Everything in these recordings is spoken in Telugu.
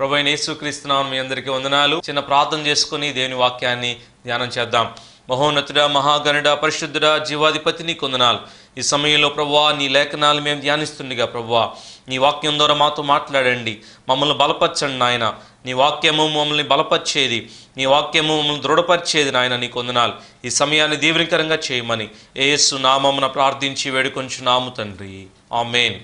ప్రభు అయిన యేసుక్రీస్తునామం మీ అందరికీ వందనాలు చిన్న ప్రార్థన చేసుకుని దేవుని వాక్యాన్ని ధ్యానం చేద్దాం మహోన్నతుడా మహాగణుడ పరిశుద్ధుడా జీవాధిపతి నీ కొందనాలు ఈ సమయంలో ప్రభువా నీ లేఖనాలు మేము ధ్యానిస్తుండగా ప్రభువా నీ వాక్యం ద్వారా మాతో మాట్లాడండి మమ్మల్ని బలపరచండి నాయన నీ వాక్యము మమ్మల్ని బలపరిచేది నీ వాక్యము మమ్మల్ని దృఢపరిచేది నాయన నీ కొందనాలు ఈ సమయాన్ని దీవెనకరంగా చేయమని ఏసు నామమున ప్రార్థించి వేడుకొంచున్నాము తండ్రి ఆమెన్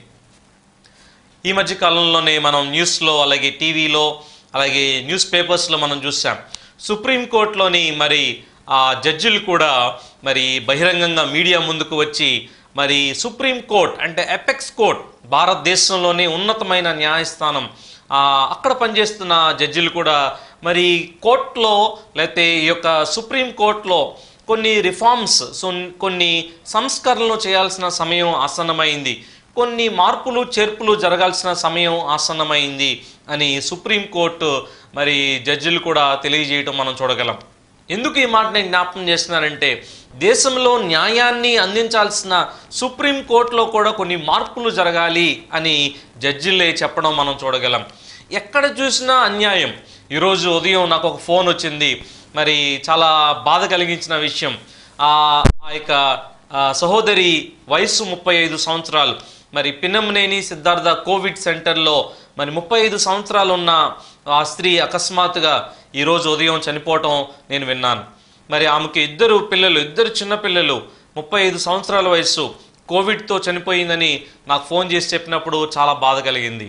ఈ మధ్య కాలంలోనే మనం న్యూస్లో అలాగే టీవీలో అలాగే న్యూస్ పేపర్స్లో మనం చూసాం సుప్రీంకోర్టులోని మరి ఆ జడ్జిలు కూడా మరి బహిరంగంగా మీడియా ముందుకు వచ్చి మరి సుప్రీంకోర్ట్ అంటే ఎపెక్స్ కోర్ట్ భారతదేశంలోనే ఉన్నతమైన న్యాయస్థానం ఆ, అక్కడ పనిచేస్తున్న జడ్జిలు కూడా మరి కోర్టులో లేకపోతే ఈ యొక్క సుప్రీం కోర్టులో కొన్ని రిఫార్మ్స్ సో కొన్ని సంస్కరణలు చేయాల్సిన సమయం ఆసన్నమైంది కొన్ని మార్పులు చేర్పులు జరగాల్సిన సమయం ఆసన్నమైంది అని సుప్రీంకోర్టు మరి జడ్జిలు కూడా తెలియజేయటం మనం చూడగలం ఎందుకు ఈ మాట నేను జ్ఞాపకం చేస్తున్నానంటే దేశంలో న్యాయాన్ని అందించాల్సిన సుప్రీంకోర్టులో కూడా కొన్ని మార్పులు జరగాలి అని జడ్జిలే చెప్పడం మనం చూడగలం ఎక్కడ చూసినా అన్యాయం ఈరోజు ఉదయం నాకు ఒక ఫోన్ వచ్చింది మరి చాలా బాధ కలిగించిన విషయం ఆ ఆ యొక్క ఆ, సహోదరి వయస్సు ముప్పై ఐదు సంవత్సరాలు మరి పిన్నమనేని సిద్ధార్థ కోవిడ్ సెంటర్లో మరి ముప్పై ఐదు సంవత్సరాలు ఉన్న ఆ స్త్రీ అకస్మాత్తుగా ఈరోజు ఉదయం చనిపోవటం నేను విన్నాను మరి ఆమెకి ఇద్దరు పిల్లలు ఇద్దరు చిన్న పిల్లలు ముప్పై ఐదు సంవత్సరాల వయస్సు కోవిడ్తో చనిపోయిందని నాకు ఫోన్ చేసి చెప్పినప్పుడు చాలా బాధ కలిగింది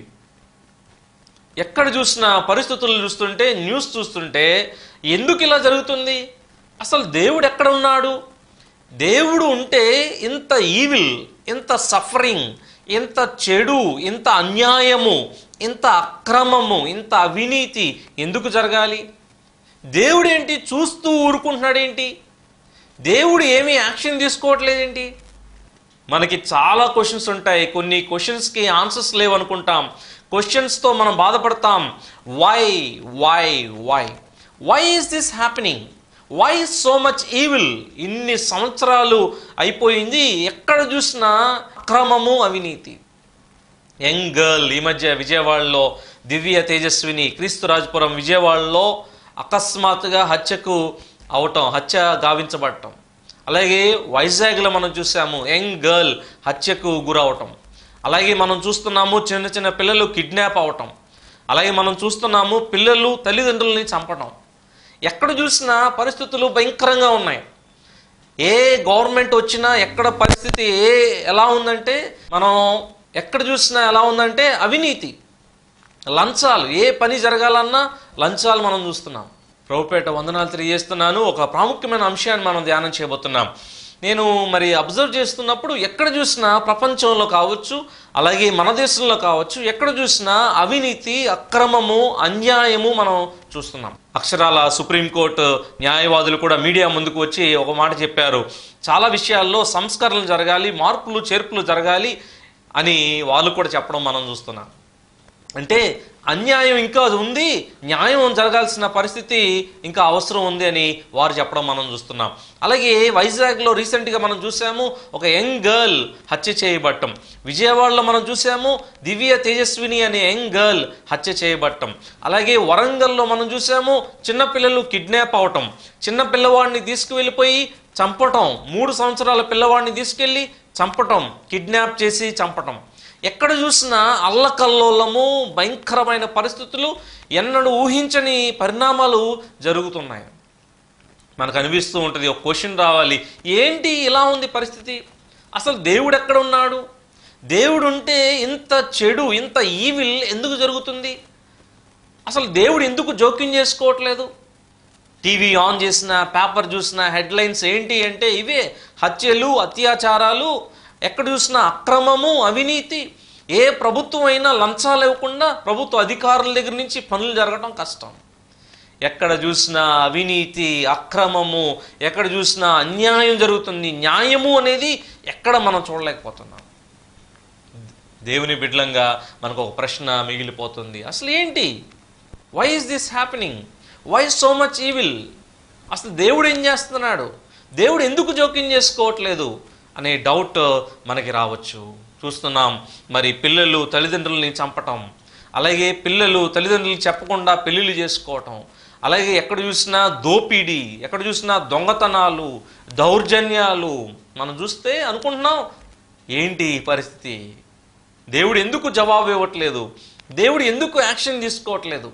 ఎక్కడ చూసినా పరిస్థితులు చూస్తుంటే న్యూస్ చూస్తుంటే ఎందుకు ఇలా జరుగుతుంది అసలు దేవుడు ఎక్కడ ఉన్నాడు దేవుడు ఉంటే ఇంత ఈవిల్ ఇంత సఫరింగ్ ఇంత చెడు ఇంత అన్యాయము ఇంత అక్రమము ఇంత అవినీతి ఎందుకు జరగాలి దేవుడేంటి చూస్తూ ఊరుకుంటున్నాడేంటి దేవుడు ఏమీ యాక్షన్ తీసుకోవట్లేదేంటి మనకి చాలా క్వశ్చన్స్ ఉంటాయి కొన్ని క్వశ్చన్స్కి ఆన్సర్స్ లేవు అనుకుంటాం క్వశ్చన్స్తో మనం బాధపడతాం why why why why is this happening why so much evil ఇన్ని సంవత్సరాలు అయిపోయింది ఎక్కడ చూసినా అక్రమము అవినీతి యంగ్ గర్ల్ ఈ మధ్య విజయవాడలో దివ్య తేజస్విని క్రీస్తురాజపురం విజయవాడలో అకస్మాత్తుగా హత్యకు అవటం హత్య గావించబడటం అలాగే వైజాగ్లో మనం చూసాము యంగ్ గర్ల్ హత్యకు గురవటం అలాగే మనం చూస్తున్నాము చిన్న చిన్న పిల్లలు కిడ్నాప్ అవటం అలాగే మనం చూస్తున్నాము పిల్లలు తల్లిదండ్రులని చంపటం ఎక్కడ చూసినా పరిస్థితులు భయంకరంగా ఉన్నాయి ఏ గవర్నమెంట్ వచ్చినా ఎక్కడ పరిస్థితి ఏ ఎలా ఉందంటే మనం ఎక్కడ చూసినా ఎలా ఉందంటే అవినీతి లంచాలు ఏ పని జరగాలన్నా లంచాలు మనం చూస్తున్నాం ప్రభుపేట వందనాలు తెలియజేస్తున్నాను ఒక ప్రాముఖ్యమైన అంశాన్ని మనం ధ్యానం చేయబోతున్నాం నేను మరి అబ్జర్వ్ చేస్తున్నప్పుడు ఎక్కడ చూసినా ప్రపంచంలో కావచ్చు అలాగే మన దేశంలో కావచ్చు ఎక్కడ చూసినా అవినీతి అక్రమము అన్యాయము మనం చూస్తున్నాం అక్షరాల సుప్రీంకోర్టు న్యాయవాదులు కూడా మీడియా ముందుకు వచ్చి ఒక మాట చెప్పారు చాలా విషయాల్లో సంస్కరణలు జరగాలి మార్పులు చేర్పులు జరగాలి అని వాళ్ళు కూడా చెప్పడం మనం చూస్తున్నాం అంటే అన్యాయం ఇంకా ఉంది న్యాయం జరగాల్సిన పరిస్థితి ఇంకా అవసరం ఉంది అని వారు చెప్పడం మనం చూస్తున్నాం అలాగే వైజాగ్లో రీసెంట్గా మనం చూసాము ఒక యంగ్ గర్ల్ హత్య చేయబట్టం విజయవాడలో మనం చూసాము దివ్య తేజస్విని అనే యంగ్ గర్ల్ హత్య చేయబట్టం అలాగే వరంగల్లో మనం చూసాము చిన్నపిల్లలు కిడ్నాప్ అవటం చిన్న పిల్లవాడిని తీసుకువెళ్ళిపోయి చంపటం మూడు సంవత్సరాల పిల్లవాడిని తీసుకెళ్ళి చంపటం కిడ్నాప్ చేసి చంపటం ఎక్కడ చూసినా అల్లకల్లోలము భయంకరమైన పరిస్థితులు ఎన్నడూ ఊహించని పరిణామాలు జరుగుతున్నాయి మనకు అనిపిస్తూ ఉంటుంది ఒక క్వశ్చన్ రావాలి ఏంటి ఇలా ఉంది పరిస్థితి అసలు దేవుడు ఎక్కడ ఉన్నాడు దేవుడు ఉంటే ఇంత చెడు ఇంత ఈవిల్ ఎందుకు జరుగుతుంది అసలు దేవుడు ఎందుకు జోక్యం చేసుకోవట్లేదు టీవీ ఆన్ చేసిన పేపర్ చూసిన హెడ్లైన్స్ ఏంటి అంటే ఇవే హత్యలు అత్యాచారాలు ఎక్కడ చూసినా అక్రమము అవినీతి ఏ ప్రభుత్వం అయినా లంచాలు ఇవ్వకుండా ప్రభుత్వ అధికారుల దగ్గర నుంచి పనులు జరగడం కష్టం ఎక్కడ చూసినా అవినీతి అక్రమము ఎక్కడ చూసినా అన్యాయం జరుగుతుంది న్యాయము అనేది ఎక్కడ మనం చూడలేకపోతున్నాం దేవుని బిడ్లంగా మనకు ఒక ప్రశ్న మిగిలిపోతుంది అసలు ఏంటి why is this happening why so much evil అసలు దేవుడు ఏం చేస్తున్నాడు దేవుడు ఎందుకు జోక్యం చేసుకోవట్లేదు అనే డౌట్ మనకి రావచ్చు చూస్తున్నాం మరి పిల్లలు తల్లిదండ్రుల్ని చంపటం అలాగే పిల్లలు తల్లిదండ్రులు చెప్పకుండా పెళ్ళిళ్ళు చేసుకోవటం అలాగే ఎక్కడ చూసినా దోపిడీ ఎక్కడ చూసినా దొంగతనాలు దౌర్జన్యాలు మనం చూస్తే అనుకుంటున్నాం ఏంటి ఈ పరిస్థితి దేవుడు ఎందుకు జవాబు ఇవ్వట్లేదు దేవుడు ఎందుకు యాక్షన్ తీసుకోవట్లేదు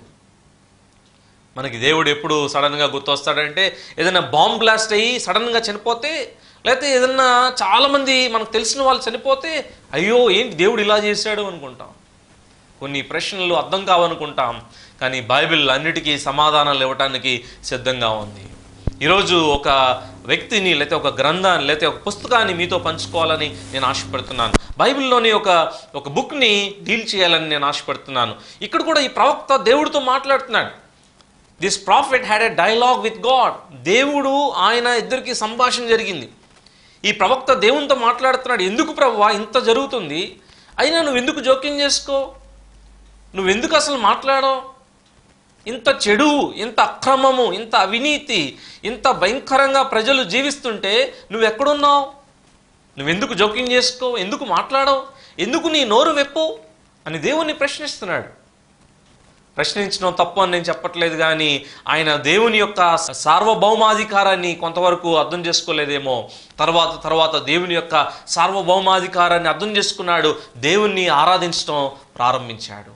మనకి దేవుడు ఎప్పుడు సడన్గా గుర్తొస్తాడంటే ఏదైనా బాంబ్ బ్లాస్ట్ అయ్యి సడన్గా చనిపోతే లేకపోతే ఏదన్నా చాలామంది మనకు తెలిసిన వాళ్ళు చనిపోతే అయ్యో ఏంటి దేవుడు ఇలా చేశాడు అనుకుంటాం కొన్ని ప్రశ్నలు అర్థం కావనుకుంటాం కానీ బైబిల్ అన్నిటికీ సమాధానాలు ఇవ్వటానికి సిద్ధంగా ఉంది ఈరోజు ఒక వ్యక్తిని లేకపోతే ఒక గ్రంథాన్ని లేకపోతే ఒక పుస్తకాన్ని మీతో పంచుకోవాలని నేను ఆశపడుతున్నాను బైబిల్లోని ఒక ఒక బుక్ని డీల్ చేయాలని నేను ఆశపడుతున్నాను ఇక్కడ కూడా ఈ ప్రవక్త దేవుడితో మాట్లాడుతున్నాడు this prophet had a dialogue with God దేవుడు ఆయన ఇద్దరికి సంభాషణ జరిగింది ఈ ప్రవక్త దేవునితో మాట్లాడుతున్నాడు ఎందుకు ప్రవ్వా ఇంత జరుగుతుంది అయినా నువ్వు ఎందుకు జోక్యం చేసుకో నువ్వెందుకు అసలు మాట్లాడో ఇంత చెడు ఇంత అక్రమము ఇంత అవినీతి ఇంత భయంకరంగా ప్రజలు జీవిస్తుంటే నువ్వు ఎక్కడున్నావు నువ్వెందుకు జోక్యం చేసుకో ఎందుకు మాట్లాడవు ఎందుకు నీ నోరు వెప్పు అని దేవుణ్ణి ప్రశ్నిస్తున్నాడు ప్రశ్నించడం తప్పు అని నేను చెప్పట్లేదు కానీ ఆయన దేవుని యొక్క సార్వభౌమాధికారాన్ని కొంతవరకు అర్థం చేసుకోలేదేమో తర్వాత తర్వాత దేవుని యొక్క సార్వభౌమాధికారాన్ని అర్థం చేసుకున్నాడు దేవుణ్ణి ఆరాధించడం ప్రారంభించాడు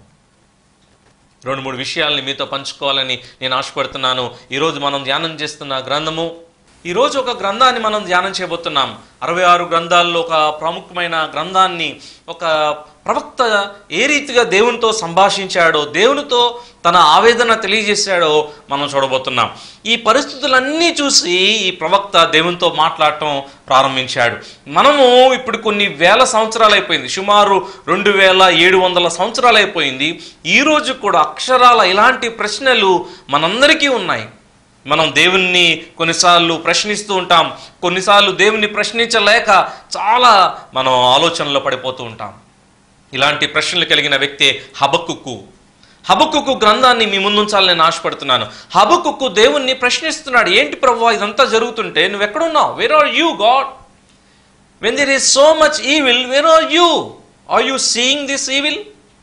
రెండు మూడు విషయాల్ని మీతో పంచుకోవాలని నేను ఆశపడుతున్నాను ఈరోజు మనం ధ్యానం చేస్తున్న గ్రంథము ఈరోజు ఒక గ్రంథాన్ని మనం ధ్యానం చేయబోతున్నాం అరవై ఆరు గ్రంథాల్లో ఒక ప్రాముఖ్యమైన గ్రంథాన్ని ఒక ప్రవక్త ఏ రీతిగా దేవునితో సంభాషించాడో దేవునితో తన ఆవేదన తెలియజేశాడో మనం చూడబోతున్నాం ఈ పరిస్థితులన్నీ చూసి ఈ ప్రవక్త దేవునితో మాట్లాడటం ప్రారంభించాడు మనము ఇప్పుడు కొన్ని వేల సంవత్సరాలు అయిపోయింది సుమారు రెండు వేల ఏడు వందల సంవత్సరాలు అయిపోయింది ఈరోజు కూడా అక్షరాల ఇలాంటి ప్రశ్నలు మనందరికీ ఉన్నాయి మనం దేవుణ్ణి కొన్నిసార్లు ప్రశ్నిస్తూ ఉంటాం కొన్నిసార్లు దేవుణ్ణి ప్రశ్నించలేక చాలా మనం ఆలోచనలో పడిపోతూ ఉంటాం ఇలాంటి ప్రశ్నలు కలిగిన వ్యక్తే హబక్కుకు హబక్కుకు గ్రంథాన్ని మీ ముందుంచాలని నేను ఆశపడుతున్నాను హబక్కుకు దేవుణ్ణి ప్రశ్నిస్తున్నాడు ఏంటి ప్రభు ఇదంతా జరుగుతుంటే నువ్వు ఎక్కడున్నావు where are you God when there is so much evil where are you are you seeing this evil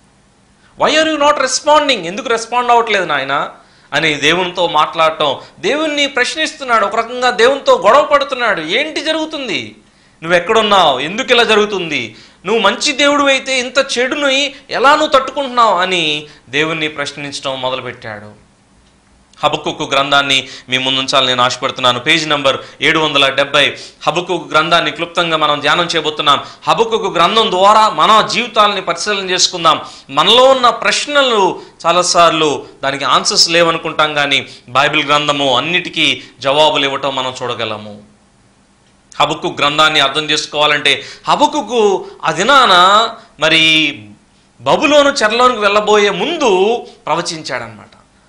why are you not responding ఎందుకు రెస్పాండ్ అవ్వట్లేదు నాయన అని దేవునితో మాట్లాడటం దేవుణ్ణి ప్రశ్నిస్తున్నాడు ఒక రకంగా దేవునితో గొడవ పడుతున్నాడు ఏంటి జరుగుతుంది నువ్వు ఎక్కడున్నావు ఎందుకు ఇలా జరుగుతుంది నువ్వు మంచి దేవుడు అయితే ఇంత చెడుని ఎలా నువ్వు తట్టుకుంటున్నావు అని దేవుణ్ణి ప్రశ్నించడం మొదలుపెట్టాడు హబక్కుకు గ్రంథాన్ని మీ ముందుంచాలని నేను ఆశపడుతున్నాను పేజ్ నంబర్ ఏడు వందల డెబ్బై హబక్కుకు గ్రంథాన్ని క్లుప్తంగా మనం ధ్యానం చేయబోతున్నాం హబక్కుకు గ్రంథం ద్వారా మన జీవితాలని పరిశీలన చేసుకుందాం మనలో ఉన్న ప్రశ్నలు చాలాసార్లు దానికి ఆన్సర్స్ లేవనుకుంటాం కానీ బైబిల్ గ్రంథము అన్నిటికీ జవాబులు ఇవ్వటం మనం చూడగలము హబక్కు గ్రంథాన్ని అర్థం చేసుకోవాలంటే హబక్కుకు ఆ దినాన మరి బబులోను చెరలోనికి వెళ్ళబోయే ముందు ప్రవచించాడనమాట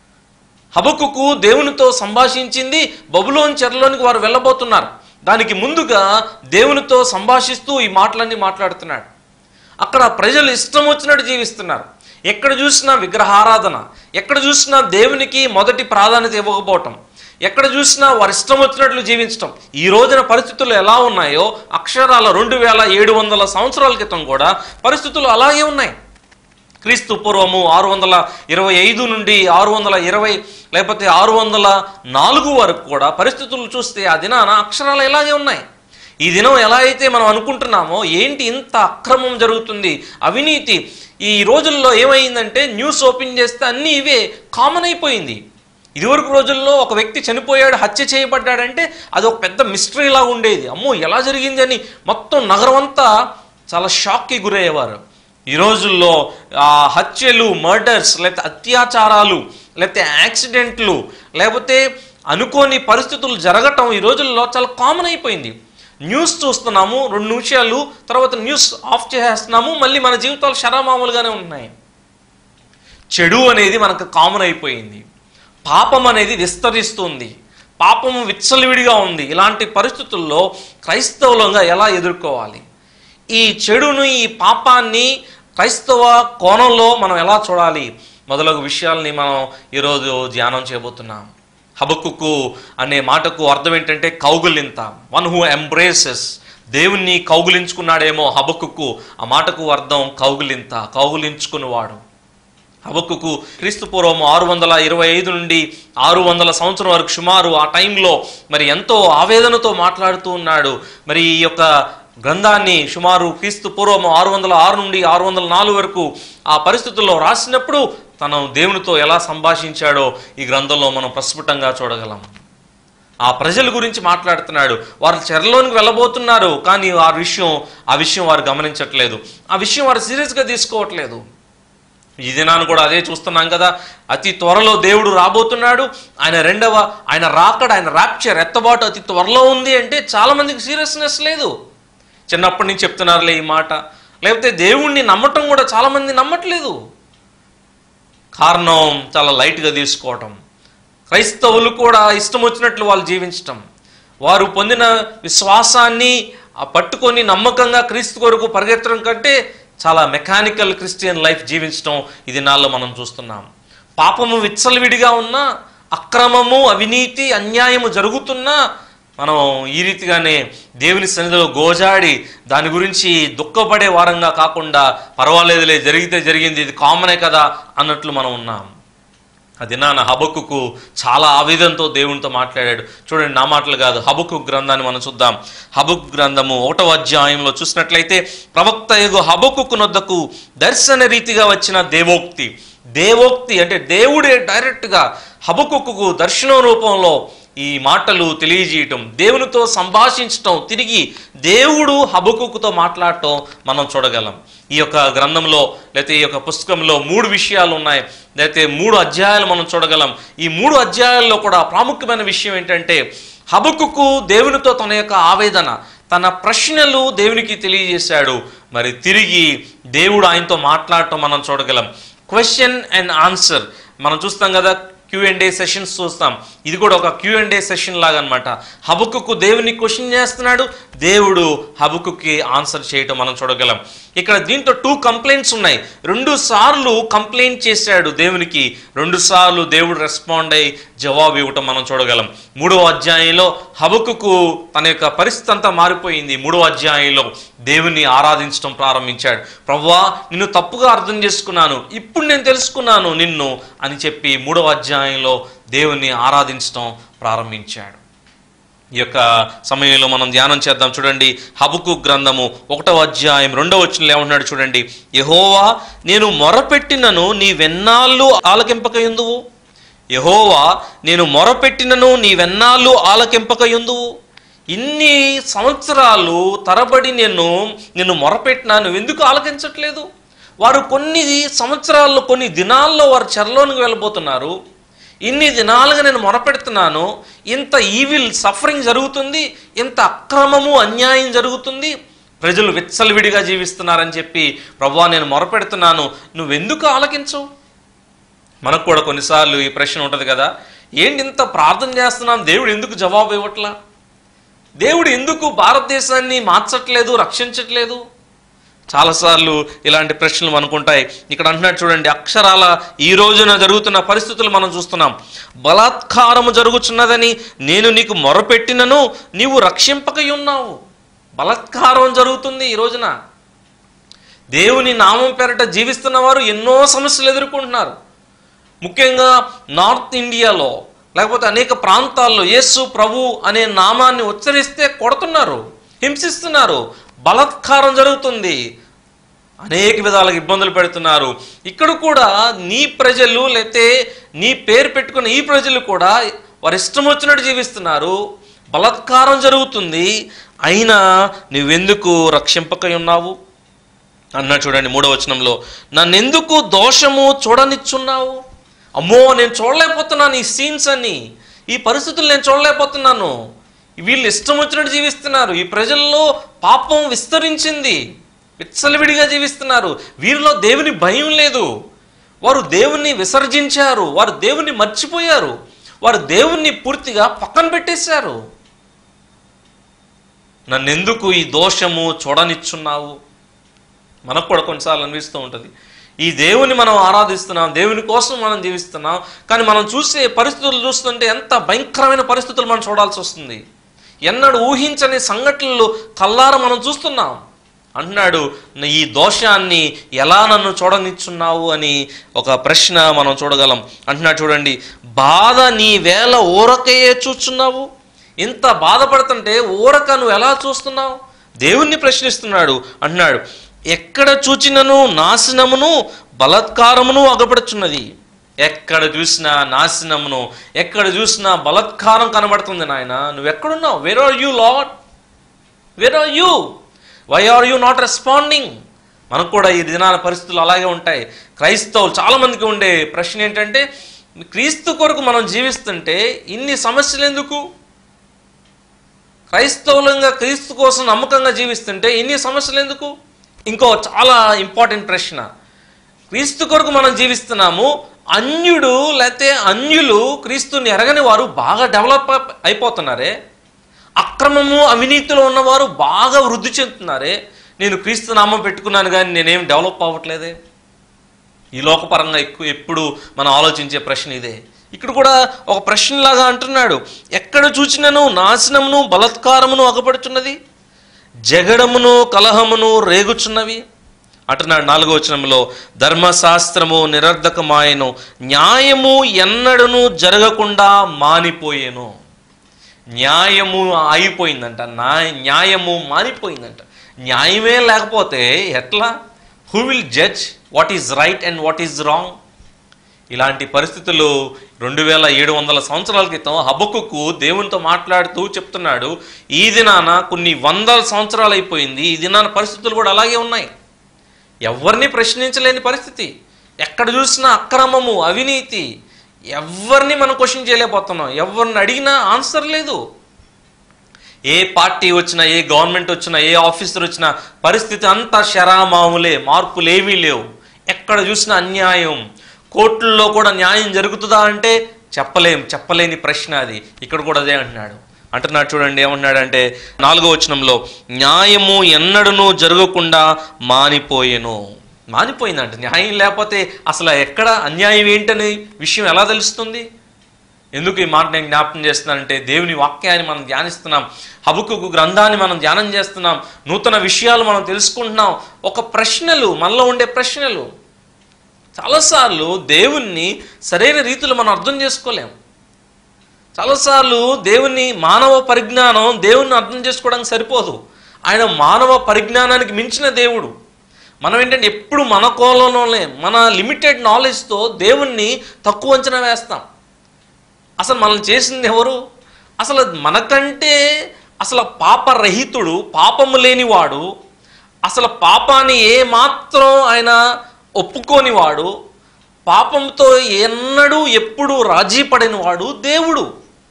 హబక్కుకు దేవునితో సంభాషించింది బబులోని చెరలోనికి వారు వెళ్ళబోతున్నారు దానికి ముందుగా దేవునితో సంభాషిస్తూ ఈ మాటలన్నీ మాట్లాడుతున్నాడు అక్కడ ప్రజలు ఇష్టం వచ్చినట్టు జీవిస్తున్నారు ఎక్కడ చూసినా విగ్రహారాధన ఎక్కడ చూసినా దేవునికి మొదటి ప్రాధాన్యత ఇవ్వకపోవటం ఎక్కడ చూసినా వారి ఇష్టం వచ్చినట్లు జీవించటం ఈ రోజున పరిస్థితులు ఎలా ఉన్నాయో అక్షరాల రెండు వేల ఏడు వందల సంవత్సరాల క్రితం కూడా పరిస్థితులు అలాగే ఉన్నాయి క్రీస్తు పూర్వము ఆరు వందల ఇరవై ఐదు నుండి ఆరు వందల ఇరవై లేకపోతే ఆరు వందల నాలుగు వరకు కూడా పరిస్థితులు చూస్తే ఆ దినాన అక్షరాలు ఇలాగే ఉన్నాయి ఈ దినం ఎలా అయితే మనం అనుకుంటున్నామో ఏంటి ఇంత అక్రమం జరుగుతుంది అవినీతి ఈ రోజుల్లో ఏమైందంటే న్యూస్ ఓపెన్ చేస్తే అన్నీ ఇవే కామన్ అయిపోయింది ఇదివరకు రోజుల్లో ఒక వ్యక్తి చనిపోయాడు హత్య చేయబడ్డాడంటే అది ఒక పెద్ద మిస్టరీలా ఉండేది అమ్మో ఎలా జరిగింది అని మొత్తం నగరం అంతా చాలా షాక్కి గురయ్యేవారు ఈ రోజుల్లో ఆ హత్యలు మర్డర్స్ లేకపోతే అత్యాచారాలు లేకపోతే యాక్సిడెంట్లు లేకపోతే అనుకోని పరిస్థితులు జరగటం ఈ రోజుల్లో చాలా కామన్ అయిపోయింది న్యూస్ చూస్తున్నాము రెండు నిమిషాలు తర్వాత న్యూస్ ఆఫ్ చేసేస్తున్నాము మళ్ళీ మన జీవితాలు శరామామూలుగానే ఉన్నాయి చెడు అనేది మనకు కామన్ అయిపోయింది పాపం అనేది విస్తరిస్తుంది పాపం విచ్చలవిడిగా ఉంది ఇలాంటి పరిస్థితుల్లో క్రైస్తవులంగా ఎలా ఎదుర్కోవాలి ఈ చెడును ఈ పాపాన్ని క్రైస్తవ కోణంలో మనం ఎలా చూడాలి మొదలగు విషయాల్ని మనం ఈరోజు ధ్యానం చేయబోతున్నాం హబక్కుకు అనే మాటకు అర్థం ఏంటంటే కౌగులింత వన్ హూ ఎంబ్రేసెస్ దేవుణ్ణి కౌగులించుకున్నాడేమో హబక్కుకు ఆ మాటకు అర్థం కౌగులింత కౌగులించుకున్నవాడు హబక్కుకు క్రీస్తు పూర్వం ఆరు వందల ఇరవై ఐదు నుండి ఆరు వందల సంవత్సరం వరకు సుమారు ఆ టైంలో మరి ఎంతో ఆవేదనతో మాట్లాడుతూ ఉన్నాడు మరి ఈ యొక్క గ్రంథాన్ని సుమారు క్రీస్తు పూర్వం ఆరు వందల ఆరు నుండి ఆరు వందల నాలుగు వరకు ఆ పరిస్థితుల్లో రాసినప్పుడు తను దేవునితో ఎలా సంభాషించాడో ఈ గ్రంథంలో మనం ప్రస్ఫుటంగా చూడగలం ఆ ప్రజల గురించి మాట్లాడుతున్నాడు వారు చెరలోనికి వెళ్ళబోతున్నారు కానీ ఆ విషయం ఆ విషయం వారు గమనించట్లేదు ఆ విషయం వారు సీరియస్గా తీసుకోవట్లేదు ఈ దినాన్ని కూడా అదే చూస్తున్నాం కదా అతి త్వరలో దేవుడు రాబోతున్నాడు ఆయన రెండవ ఆయన రాకడ ఆయన ర్యాప్చర్ ఎత్తబాటు అతి త్వరలో ఉంది అంటే చాలా మందికి సీరియస్నెస్ లేదు చిన్నప్పటి నుంచి చెప్తున్నారులే ఈ మాట లేకపోతే దేవుణ్ణి నమ్మటం కూడా చాలా మంది నమ్మట్లేదు కారణం చాలా లైట్గా తీసుకోవటం క్రైస్తవులు కూడా ఇష్టం వచ్చినట్లు వాళ్ళు జీవించటం వారు పొందిన విశ్వాసాన్ని ఆ పట్టుకొని నమ్మకంగా క్రీస్తు కొరకు పరిగెత్తడం కంటే చాలా మెకానికల్ క్రిస్టియన్ లైఫ్ జీవించడం ఇది నాలో మనం చూస్తున్నాం పాపము విచ్చలవిడిగా ఉన్నా అక్రమము అవినీతి అన్యాయము జరుగుతున్నా మనం ఈ రీతిగానే దేవుని సన్నిధిలో గోజాడి దాని గురించి దుఃఖపడే వారంగా కాకుండా పర్వాలేదులే జరిగితే జరిగింది ఇది కామనే కదా అన్నట్లు మనం ఉన్నాం అది నాన్న హబక్కుకు చాలా ఆవేదనతో దేవునితో మాట్లాడాడు చూడండి నా మాటలు కాదు హబక్కు గ్రంథాన్ని మనం చూద్దాం హబక్కు గ్రంథము ఒకటవ అధ్యాయంలో చూసినట్లయితే ప్రవక్త యుగ హబక్కు నొద్దకు దర్శన రీతిగా వచ్చిన దేవోక్తి దేవోక్తి అంటే దేవుడే డైరెక్ట్గా హబకుకు దర్శనం రూపంలో ఈ మాటలు తెలియజేయటం దేవునితో సంభాషించటం తిరిగి దేవుడు హబకుకుతో మాట్లాడటం మనం చూడగలం ఈ యొక్క గ్రంథంలో లేకపోతే ఈ యొక్క పుస్తకంలో మూడు విషయాలు ఉన్నాయి లేకపోతే మూడు అధ్యాయాలు మనం చూడగలం ఈ మూడు అధ్యాయాల్లో కూడా ప్రాముఖ్యమైన విషయం ఏంటంటే హబకుకు దేవునితో తన యొక్క ఆవేదన తన ప్రశ్నలు దేవునికి తెలియజేశాడు మరి తిరిగి దేవుడు ఆయనతో మాట్లాడటం మనం చూడగలం క్వశ్చన్ అండ్ ఆన్సర్ మనం చూస్తాం కదా క్యూ అండ్ ఏ సెషన్స్ చూస్తాం ఇది కూడా ఒక క్యూ అండ్ ఏ సెషన్ లాగా అనమాట హబుకుకు దేవుని క్వశ్చన్ చేస్తున్నాడు దేవుడు హబుకుకి ఆన్సర్ చేయటం మనం చూడగలం ఇక్కడ దీంట్లో టూ కంప్లైంట్స్ ఉన్నాయి రెండు సార్లు కంప్లైంట్ చేశాడు దేవునికి రెండు సార్లు దేవుడు రెస్పాండ్ అయ్యి జవాబు ఇవ్వటం మనం చూడగలం మూడవ అధ్యాయంలో హబకుకు తన యొక్క పరిస్థితి అంతా మారిపోయింది మూడవ అధ్యాయంలో దేవుని ఆరాధించడం ప్రారంభించాడు ప్రవ్వా నిన్ను తప్పుగా అర్థం చేసుకున్నాను ఇప్పుడు నేను తెలుసుకున్నాను నిన్ను అని చెప్పి మూడవ అధ్యాయంలో దేవుని ఆరాధించడం ప్రారంభించాడు ఈ యొక్క సమయంలో మనం ధ్యానం చేద్దాం చూడండి హబుకు గ్రంథము ఒకటవ అధ్యాయం రెండవ వచ్చిన ఏమంటున్నాడు చూడండి యహోవా నేను మొరపెట్టినను నీ వెన్నాళ్ళు ఆలకింపకయుందువు యహోవా నేను మొరపెట్టినను నీ వెన్నాళ్ళు ఆలకింపకయుందువు ఇన్ని సంవత్సరాలు తరబడి నేను నిన్ను మొరపెట్టినా నువ్వు ఎందుకు ఆలకించట్లేదు వారు కొన్ని సంవత్సరాల్లో కొన్ని దినాల్లో వారు చెరలోనికి వెళ్ళబోతున్నారు ఇన్ని దినాలుగా నేను మొరపెడుతున్నాను ఇంత ఈవిల్ సఫరింగ్ జరుగుతుంది ఇంత అక్రమము అన్యాయం జరుగుతుంది ప్రజలు విచ్చలవిడిగా జీవిస్తున్నారని చెప్పి ప్రభా నేను మొరపెడుతున్నాను నువ్వెందుకు ఆలకించవు మనకు కూడా కొన్నిసార్లు ఈ ప్రశ్న ఉంటుంది కదా ఏంటి ఇంత ప్రార్థన చేస్తున్నాం దేవుడు ఎందుకు జవాబు ఇవ్వట్లా దేవుడు ఎందుకు భారతదేశాన్ని మార్చట్లేదు రక్షించట్లేదు చాలాసార్లు ఇలాంటి ప్రశ్నలు అనుకుంటాయి ఇక్కడ అంటున్నాడు చూడండి అక్షరాల ఈ రోజున జరుగుతున్న పరిస్థితులు మనం చూస్తున్నాం బలాత్కారము జరుగుతున్నదని నేను నీకు మొరపెట్టినను నీవు రక్షింపకై ఉన్నావు బలాత్కారం జరుగుతుంది ఈ రోజున దేవుని నామం పేరట జీవిస్తున్న వారు ఎన్నో సమస్యలు ఎదుర్కొంటున్నారు ముఖ్యంగా నార్త్ ఇండియాలో లేకపోతే అనేక ప్రాంతాల్లో యేసు ప్రభు అనే నామాన్ని ఉచ్చరిస్తే కొడుతున్నారు హింసిస్తున్నారు బలాత్కారం జరుగుతుంది అనేక విధాలుగా ఇబ్బందులు పెడుతున్నారు ఇక్కడ కూడా నీ ప్రజలు లేతే నీ పేరు పెట్టుకున్న ఈ ప్రజలు కూడా వారి ఇష్టం వచ్చినట్టు జీవిస్తున్నారు బలాత్కారం జరుగుతుంది అయినా నువ్వెందుకు రక్షింపకై ఉన్నావు అన్నా చూడండి మూడవ వచనంలో నన్నెందుకు దోషము చూడనిచ్చున్నావు అమ్మో నేను చూడలేకపోతున్నాను ఈ సీన్స్ అన్ని ఈ పరిస్థితులు నేను చూడలేకపోతున్నాను వీళ్ళు ఇష్టం వచ్చినట్టు జీవిస్తున్నారు ఈ ప్రజల్లో పాపం విస్తరించింది విచ్చలవిడిగా జీవిస్తున్నారు వీరిలో దేవుని భయం లేదు వారు దేవుణ్ణి విసర్జించారు వారు దేవుణ్ణి మర్చిపోయారు వారు దేవుణ్ణి పూర్తిగా పక్కన పెట్టేశారు నన్నెందుకు ఈ దోషము చూడనిచ్చున్నావు మనకు కూడా కొన్నిసార్లు అనిపిస్తూ ఉంటుంది ఈ దేవుని మనం ఆరాధిస్తున్నాం దేవుని కోసం మనం జీవిస్తున్నాం కానీ మనం చూసే పరిస్థితులు చూస్తుంటే ఎంత భయంకరమైన పరిస్థితులు మనం చూడాల్సి వస్తుంది ఎన్నడూ ఊహించని సంఘటనలు కల్లార మనం చూస్తున్నాం అంటున్నాడు ఈ దోషాన్ని ఎలా నన్ను చూడనిచ్చున్నావు అని ఒక ప్రశ్న మనం చూడగలం అంటున్నాడు చూడండి బాధ నీ వేళ ఊరకయే చూస్తున్నావు ఇంత బాధపడుతుంటే ఊరక నువ్వు ఎలా చూస్తున్నావు దేవుణ్ణి ప్రశ్నిస్తున్నాడు అంటున్నాడు ఎక్కడ చూచినను నాశనమును బలత్కారమును అగపడుచున్నది ఎక్కడ చూసినా నాశనమును ఎక్కడ చూసినా బలత్కారం కనబడుతుంది నాయన నువ్వు ఎక్కడున్నావు where are you lord where are you why are you not responding మనకు కూడా ఈ దినాల పరిస్థితులు అలాగే ఉంటాయి క్రైస్తవులు చాలామందికి ఉండే ప్రశ్న ఏంటంటే క్రీస్తు కొరకు మనం జీవిస్తుంటే ఇన్ని సమస్యలు ఎందుకు క్రైస్తవులంగా క్రీస్తు కోసం నమ్మకంగా జీవిస్తుంటే ఇన్ని సమస్యలు ఎందుకు ఇంకో చాలా ఇంపార్టెంట్ ప్రశ్న క్రీస్తు కొరకు మనం జీవిస్తున్నాము అన్యుడు లేకపోతే అన్యులు క్రీస్తుని ఎరగని వారు బాగా డెవలప్ అయిపోతున్నారే అక్రమము అవినీతిలో ఉన్నవారు బాగా వృద్ధి చెందుతున్నారే నేను క్రీస్తు నామం పెట్టుకున్నాను కానీ నేనేం డెవలప్ అవ్వట్లేదే ఈ లోకపరంగా ఎక్కువ ఎప్పుడు మనం ఆలోచించే ప్రశ్న ఇదే ఇక్కడ కూడా ఒక ప్రశ్నలాగా అంటున్నాడు ఎక్కడ చూచినను నాశనమును బలత్కారమును అగపడుచున్నది జగడమును కలహమును రేగుచున్నవి అంటున్నాడు నాలుగో వచనంలో ధర్మశాస్త్రము నిరర్ధకమాయను న్యాయము ఎన్నడను జరగకుండా మానిపోయేను న్యాయము ఆగిపోయిందంట న్యాయ న్యాయము మానిపోయిందంట న్యాయమే లేకపోతే ఎట్లా who will judge what is right and what is wrong ఇలాంటి పరిస్థితులు రెండు వేల ఏడు వందల సంవత్సరాల క్రితం హబకుకు దేవునితో మాట్లాడుతూ చెప్తున్నాడు ఈ దినాన కొన్ని వందల సంవత్సరాలు అయిపోయింది ఈ దినాన పరిస్థితులు కూడా అలాగే ఉన్నాయి ఎవరిని ప్రశ్నించలేని పరిస్థితి ఎక్కడ చూసినా అక్రమము అవినీతి ఎవరిని మనం క్వశ్చన్ చేయలేకపోతున్నాం ఎవరిని అడిగినా ఆన్సర్ లేదు ఏ పార్టీ వచ్చినా ఏ గవర్నమెంట్ వచ్చినా ఏ ఆఫీసర్ వచ్చినా పరిస్థితి అంతా శరామాములే మార్పులు ఏమీ లేవు ఎక్కడ చూసినా అన్యాయం కోర్టుల్లో కూడా న్యాయం జరుగుతుందా అంటే చెప్పలేం చెప్పలేని ప్రశ్న అది ఇక్కడ కూడా అదే అంటున్నాడు అంటున్నాడు చూడండి ఏమంటున్నాడంటే నాలుగో వచనంలో న్యాయము ఎన్నడూనూ జరగకుండా మానిపోయెను మానిపోయిందంట న్యాయం లేకపోతే అసలు ఎక్కడ అన్యాయం ఏంటనే విషయం ఎలా తెలుస్తుంది ఎందుకు ఈ మాట నేను జ్ఞాపకం చేస్తున్నానంటే దేవుని వాక్యాన్ని మనం ధ్యానిస్తున్నాం హబుకు గ్రంథాన్ని మనం ధ్యానం చేస్తున్నాం నూతన విషయాలు మనం తెలుసుకుంటున్నాం ఒక ప్రశ్నలు మనలో ఉండే ప్రశ్నలు చాలాసార్లు దేవుణ్ణి సరైన రీతిలో మనం అర్థం చేసుకోలేం చాలాసార్లు దేవుని మానవ పరిజ్ఞానం దేవుణ్ణి అర్థం చేసుకోవడానికి సరిపోదు ఆయన మానవ పరిజ్ఞానానికి మించిన దేవుడు మనం ఏంటంటే ఎప్పుడు మన కోలంలోనే మన లిమిటెడ్ నాలెడ్జ్తో దేవుణ్ణి తక్కువ అంచనా వేస్తాం అసలు మనల్ని చేసింది ఎవరు అసలు మనకంటే అసలు పాపరహితుడు పాపము లేనివాడు అసలు పాపాన్ని ఏ మాత్రం ఆయన ఒప్పుకోనివాడు పాపంతో ఎన్నడూ ఎప్పుడు రాజీ పడినవాడు దేవుడు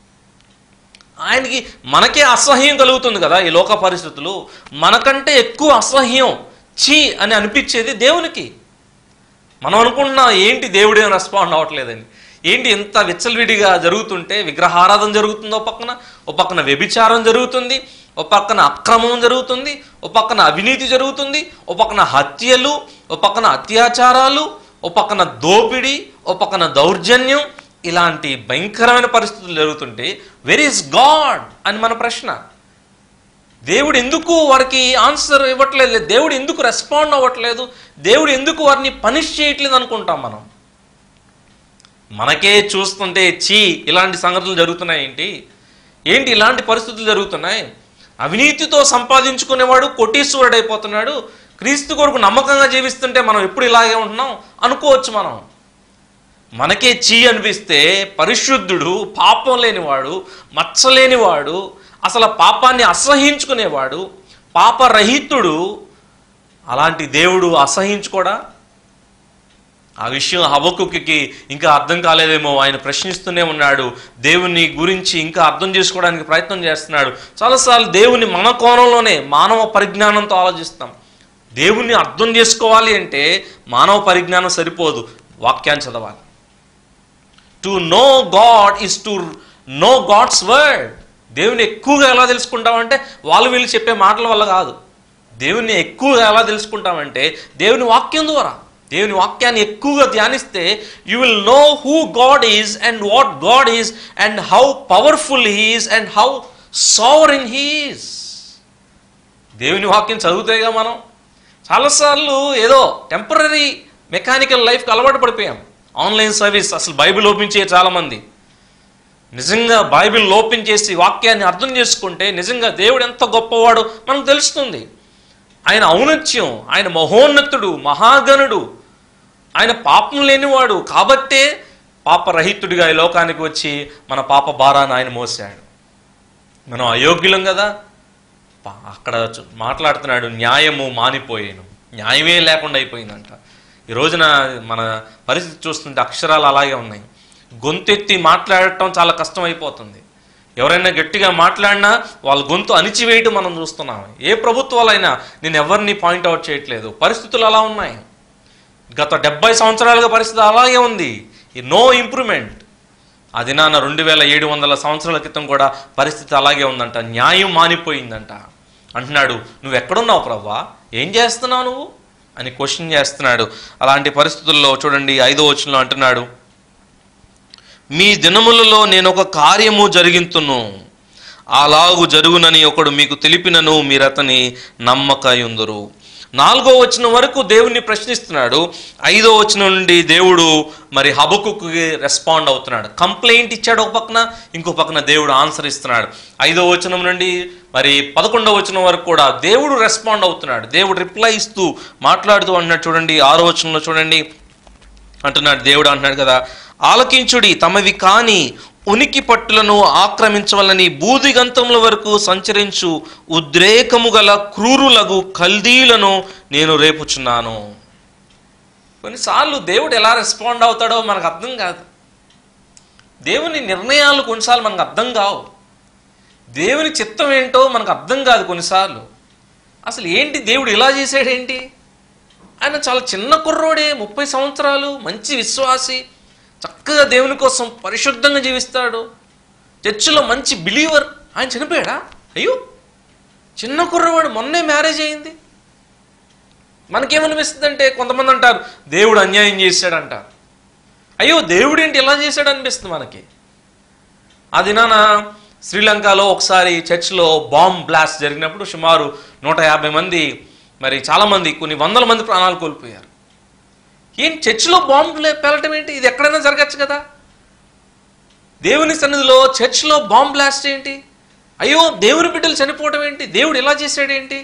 ఆయనకి మనకే అసహ్యం కలుగుతుంది కదా ఈ లోక పరిస్థితులు మనకంటే ఎక్కువ అసహ్యం చీ అని అనిపించేది దేవునికి మనం అనుకుంటున్నాం ఏంటి దేవుడే రెస్పాండ్ అవ్వట్లేదని ఏంటి ఎంత విచ్చలవిడిగా జరుగుతుంటే విగ్రహారాధన జరుగుతుందో పక్కన ఓ పక్కన వ్యభిచారం జరుగుతుంది ఓ పక్కన అక్రమం జరుగుతుంది ఓ పక్కన అవినీతి జరుగుతుంది ఓ పక్కన హత్యలు ఓ పక్కన అత్యాచారాలు ఓ పక్కన దోపిడీ ఓ పక్కన దౌర్జన్యం ఇలాంటి భయంకరమైన పరిస్థితులు జరుగుతుంటే వెర్ ఈస్ గాడ్ అని మన ప్రశ్న దేవుడు ఎందుకు వారికి ఆన్సర్ ఇవ్వట్లేదు దేవుడు ఎందుకు రెస్పాండ్ అవ్వట్లేదు దేవుడు ఎందుకు వారిని పనిష్ చేయట్లేదు అనుకుంటాం మనం మనకే చూస్తుంటే చీ ఇలాంటి సంగతులు జరుగుతున్నాయి ఏంటి ఏంటి ఇలాంటి పరిస్థితులు జరుగుతున్నాయి అవినీతితో సంపాదించుకునేవాడు కోటీశ్వరుడు అయిపోతున్నాడు క్రీస్తు కొరకు నమ్మకంగా జీవిస్తుంటే మనం ఎప్పుడు ఇలాగే ఉంటున్నాం అనుకోవచ్చు మనం మనకే చీ అనిపిస్తే పరిశుద్ధుడు పాపం లేనివాడు మచ్చలేనివాడు అసలు పాపాన్ని అసహించుకునేవాడు పాపరహితుడు అలాంటి దేవుడు అసహించుకోడా ఆ విషయం హబకుకి ఇంకా అర్థం కాలేదేమో ఆయన ప్రశ్నిస్తూనే ఉన్నాడు దేవుని గురించి ఇంకా అర్థం చేసుకోవడానికి ప్రయత్నం చేస్తున్నాడు చాలాసార్లు దేవుని మన కోణంలోనే మానవ పరిజ్ఞానంతో ఆలోచిస్తాం దేవుణ్ణి అర్థం చేసుకోవాలి అంటే మానవ పరిజ్ఞానం సరిపోదు వాక్యాన్ని చదవాలి to know God is to know God's word దేవుని ఎక్కువగా ఎలా తెలుసుకుంటామంటే వాళ్ళు వీళ్ళు చెప్పే మాటల వల్ల కాదు దేవుని ఎక్కువగా ఎలా తెలుసుకుంటామంటే దేవుని వాక్యం ద్వారా దేవుని వాక్యాన్ని ఎక్కువగా ధ్యానిస్తే you will know who God is and what God is and how powerful he is and how sovereign he is దేవుని వాక్యం చదివితేగా మనం చాలాసార్లు ఏదో టెంపరీ మెకానికల్ లైఫ్కి అలవాటు పడిపోయాం ఆన్లైన్ సర్వీస్ అసలు బైబిల్ ఓపెన్ చేయరు చాలామంది నిజంగా బైబిల్ ఓపెన్ చేసి వాక్యాన్ని అర్థం చేసుకుంటే నిజంగా దేవుడు ఎంత గొప్పవాడో మనకు తెలుస్తుంది ఆయన ఔన్నత్యం ఆయన మహోన్నతుడు మహాగణుడు ఆయన పాపం లేనివాడు కాబట్టే పాపరహితుడిగా ఈ లోకానికి వచ్చి మన పాప భారాన్ని ఆయన మోసాడు మనం అయోగ్యులం కదా పా- అక్కడ చు- మాట్లాడుతున్నాడు న్యాయము మానిపోయాను న్యాయమే లేకుండా అయిపోయిందంట ఈ రోజున మన పరిస్థితి చూస్తుంటే అక్షరాలు అలాగే ఉన్నాయి గొంతెత్తి మాట్లాడటం చాలా కష్టం అయిపోతుంది ఎవరైనా గట్టిగా మాట్లాడినా వాళ్ళ గొంతు అణిచివేయటం మనం చూస్తున్నాం ఏ ప్రభుత్వాలైనా నేను ఎవరిని పాయింట్అవుట్ చేయట్లేదు పరిస్థితులు అలా ఉన్నాయి గత డెబ్బై సంవత్సరాలుగా పరిస్థితి అలాగే ఉంది ఈ నో ఇంప్రూవ్మెంట్ ఆ దినాన రెండు వేల ఏడు వందల సంవత్సరాల క్రితం కూడా పరిస్థితి అలాగే ఉందంట న్యాయం మానిపోయిందంట అంటున్నాడు నువ్వు ఎక్కడున్నావు ప్రవ్వా ఏం చేస్తున్నావు నువ్వు అని క్వశ్చన్ చేస్తున్నాడు అలాంటి పరిస్థితుల్లో చూడండి ఐదో వచనంలో అంటున్నాడు మీ దినములలో నేను ఒక కార్యము జరిగింతును అలాగు జరుగునని ఒకడు మీకు తెలిపినను మీరతని నమ్మకయుందురు నాలుగో వచనం వరకు దేవుణ్ణి ప్రశ్నిస్తున్నాడు ఐదో వచనం నుండి దేవుడు మరి హబకుకి రెస్పాండ్ అవుతున్నాడు కంప్లైంట్ ఇచ్చాడు ఒక పక్కన ఇంకో పక్కన దేవుడు ఆన్సర్ ఇస్తున్నాడు ఐదో వచనం నుండి మరి పదకొండవ వచనం వరకు కూడా దేవుడు రెస్పాండ్ అవుతున్నాడు దేవుడు రిప్లై ఇస్తూ మాట్లాడుతూ అన్నాడు చూడండి ఆరో వచనంలో చూడండి అంటున్నాడు దేవుడు అంటున్నాడు కదా ఆలకించుడి తమవి కాని ఉనికి పట్టులను ఆక్రమించవలని బూదిగంతముల వరకు సంచరించు ఉద్రేకము గల క్రూరులగు కల్దీలను నేను రేపుచున్నాను కొన్నిసార్లు దేవుడు ఎలా రెస్పాండ్ అవుతాడో మనకు అర్థం కాదు దేవుని నిర్ణయాలు కొన్నిసార్లు మనకు అర్థం కావు దేవుని చిత్తం ఏంటో మనకు అర్థం కాదు కొన్నిసార్లు అసలు ఏంటి దేవుడు ఇలా చేసాడేంటి ఆయన చాలా చిన్న కుర్రోడే ముప్పై సంవత్సరాలు మంచి విశ్వాసి చక్కగా దేవుని కోసం పరిశుద్ధంగా జీవిస్తాడు చర్చిలో మంచి బిలీవర్ ఆయన చనిపోయాడా అయ్యో చిన్న కుర్రవాడు మొన్నే మ్యారేజ్ అయింది మనకేమనిపిస్తుంది అంటే కొంతమంది అంటారు దేవుడు అన్యాయం చేశాడంట అయ్యో దేవుడు ఏంటి ఇలా చేశాడు అనిపిస్తుంది మనకి ఆ దినాన శ్రీలంకలో ఒకసారి చర్చ్లో బాంబ్ బ్లాస్ట్ జరిగినప్పుడు సుమారు నూట యాభై మంది మరి చాలామంది కొన్ని వందల మంది ప్రాణాలు కోల్పోయారు ఏం చర్చిలో బాంబు లే- పేలటం ఏంటి ఇది ఎక్కడైనా జరగచ్చు కదా దేవుని సన్నిధిలో చర్చ్లో బాంబ్ బ్లాస్ట్ ఏంటి అయ్యో దేవుని బిడ్డలు చనిపోవడం ఏంటి దేవుడు ఇలా చేశాడేంటి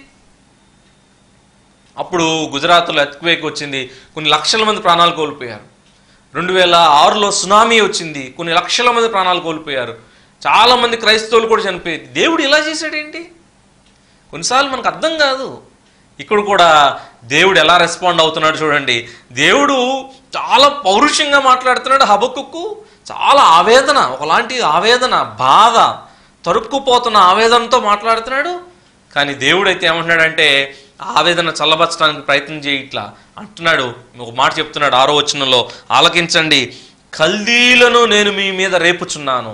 అప్పుడు గుజరాత్లో ఎత్క్వేక్ వచ్చింది కొన్ని లక్షల మంది ప్రాణాలు కోల్పోయారు రెండు వేల ఆరులో సునామీ వచ్చింది కొన్ని లక్షల మంది ప్రాణాలు కోల్పోయారు చాలా మంది క్రైస్తవులు కూడా చనిపోయారు దేవుడు ఇలా చేశాడేంటి కొన్నిసార్లు మనకు అర్థం కాదు ఇక్కడ కూడా దేవుడు ఎలా రెస్పాండ్ అవుతున్నాడు చూడండి దేవుడు చాలా పౌరుషంగా మాట్లాడుతున్నాడు హబక్కుకు చాలా ఆవేదన ఒకలాంటి ఆవేదన బాధ తరుక్కుపోతున్న ఆవేదనతో మాట్లాడుతున్నాడు కానీ దేవుడు అయితే ఏమంటున్నాడంటే ఆవేదన చల్లబరచడానికి ప్రయత్నం చేయట్లా అంటున్నాడు ఒక మాట చెప్తున్నాడు ఆరో వచనంలో ఆలకించండి కల్దీలను నేను మీ మీద రేపుచున్నాను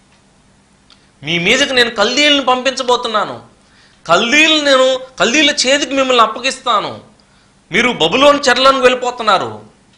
మీ మీదకి నేను కల్దీలను పంపించబోతున్నాను కల్దీలు నేను కల్దీల చేతికి మిమ్మల్ని అప్పగిస్తాను మీరు బబులోని చెరలోకి వెళ్ళిపోతున్నారు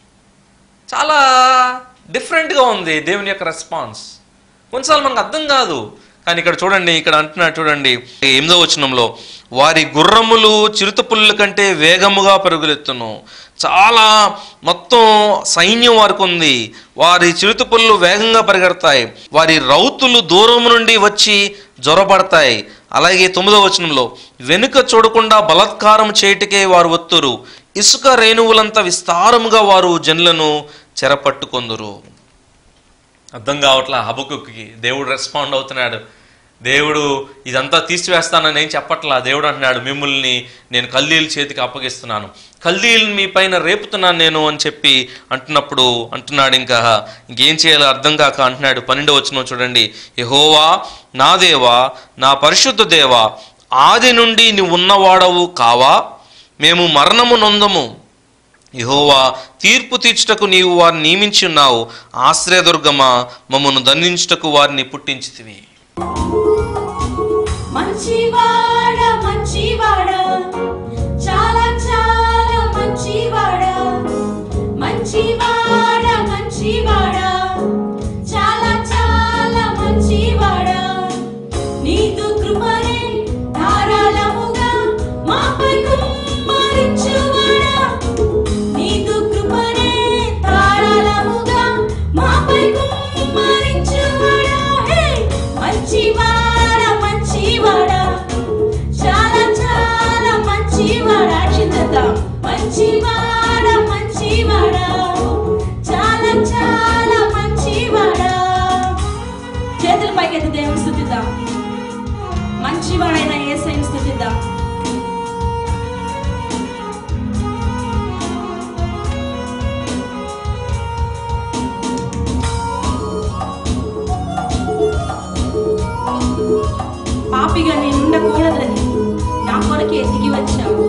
చాలా డిఫరెంట్గా ఉంది దేవుని యొక్క రెస్పాన్స్ కొన్నిసార్లు మనకు అర్థం కాదు కానీ ఇక్కడ చూడండి ఇక్కడ అంటున్నాడు చూడండి ఎనిమిదో వచనంలో వారి గుర్రములు చిరుతపుల్ల కంటే వేగముగా పరుగులెత్తును చాలా మొత్తం సైన్యం వారికి ఉంది వారి చిరుతపుల్లు వేగంగా పరిగెడతాయి వారి రౌతులు దూరం నుండి వచ్చి జ్వరపడతాయి అలాగే తొమ్మిదో వచనంలో వెనుక చూడకుండా బలాత్కారం చేయుటకే వారు ఒత్తురు ఇసుక రేణువులంత విస్తారముగా వారు జనులను చెరపట్టుకొందురు అర్థం కావట్లా హబకుకి దేవుడు రెస్పాండ్ అవుతున్నాడు దేవుడు ఇదంతా తీసివేస్తానని ఏం చెప్పట్లా దేవుడు అంటున్నాడు మిమ్మల్ని నేను కల్దీల చేతికి అప్పగిస్తున్నాను కల్దీలు మీ పైన రేపుతున్నాను నేను అని చెప్పి అంటున్నప్పుడు అంటున్నాడు ఇంకా ఇంకేం చేయాలో అర్థం కాక అంటున్నాడు పన్నెండు వచ్చిన చూడండి యహోవా నా దేవా నా పరిశుద్ధ దేవా ఆది నుండి నువ్వు ఉన్నవాడవు కావా మేము మరణము నొందము యహోవా తీర్పు తీర్చుటకు నీవు వారిని నియమించి ఉన్నావు ఆశ్రయదుర్గమా మమ్మను దండించుటకు వారిని పుట్టించితివి మంచివాడ మంచివాడ చాలా చాలా మంచివాడ మంచివాడ మంచివాడ చాలా చాలా మంచివాడ నీదు కృపనే ధారాళముగా మాపై కుమ్మరించు కుమ్మరించువాడా హే మంచివాడా మంచివాడా చాలా చాలా మంచివాడా చింతతాం మంచివాడా మంచివాడా చాలా చాలా మంచివాడా చేతుల పైకెత్తి దేవుని స్థుతిద్దాం మంచివాడైన ఏసైని స్థుతిద్దాం పాపిగా నేను ఉండకూడదని నా కొరకే దిగి వచ్చావు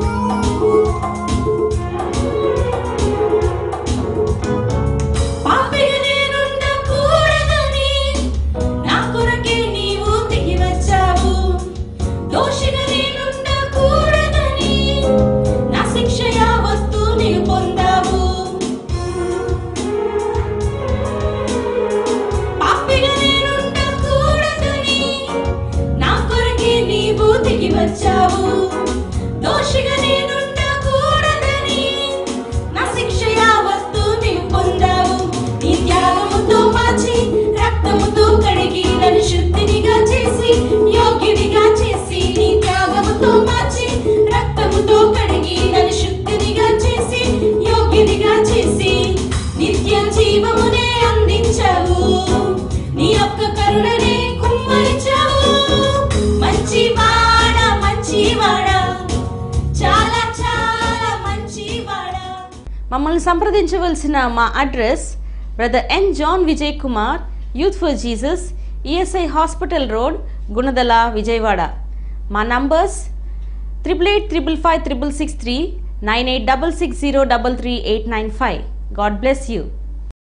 పాపిగా నేనుండకూడదని నా కొరకే నీవు దిగి వచ్చావు దోషిగా నేనుండకూడదని నా శిక్ష యావత్తు నీవు పొందావు పాపిగా నేనుండకూడదని నా కొరకే నీవు దిగి వచ్చావు దోషిగా నేనుండకూడదని నా శిక్ష యావత్తు నీవు పొందావు నీ త్యాగముతో మార్చి రక్తముతో కడిగి నన్ను శుద్ధినిగా చేసి యోగ్యునిగా చేసి నీ త్యాగముతో మార్చి రక్తముతో కడిగి నన్ను శుద్ధినిగా చేసి యోగ్యునిగా చేసి నిత్య జీవమునే అందించావు నీ యొక్క కరుణనే కుమ్మరించావు మంచివాడా మంచివాడా చాలా చాలా మంచివాడా మమ్మల్ని సంప్రదించవలసిన మా address brother N John Vijay Kumar youth for Jesus ESI hospital road Gunadala Vijayawada మా numbers triple eight triple five triple six three nine eight double six zero double three eight nine five God bless you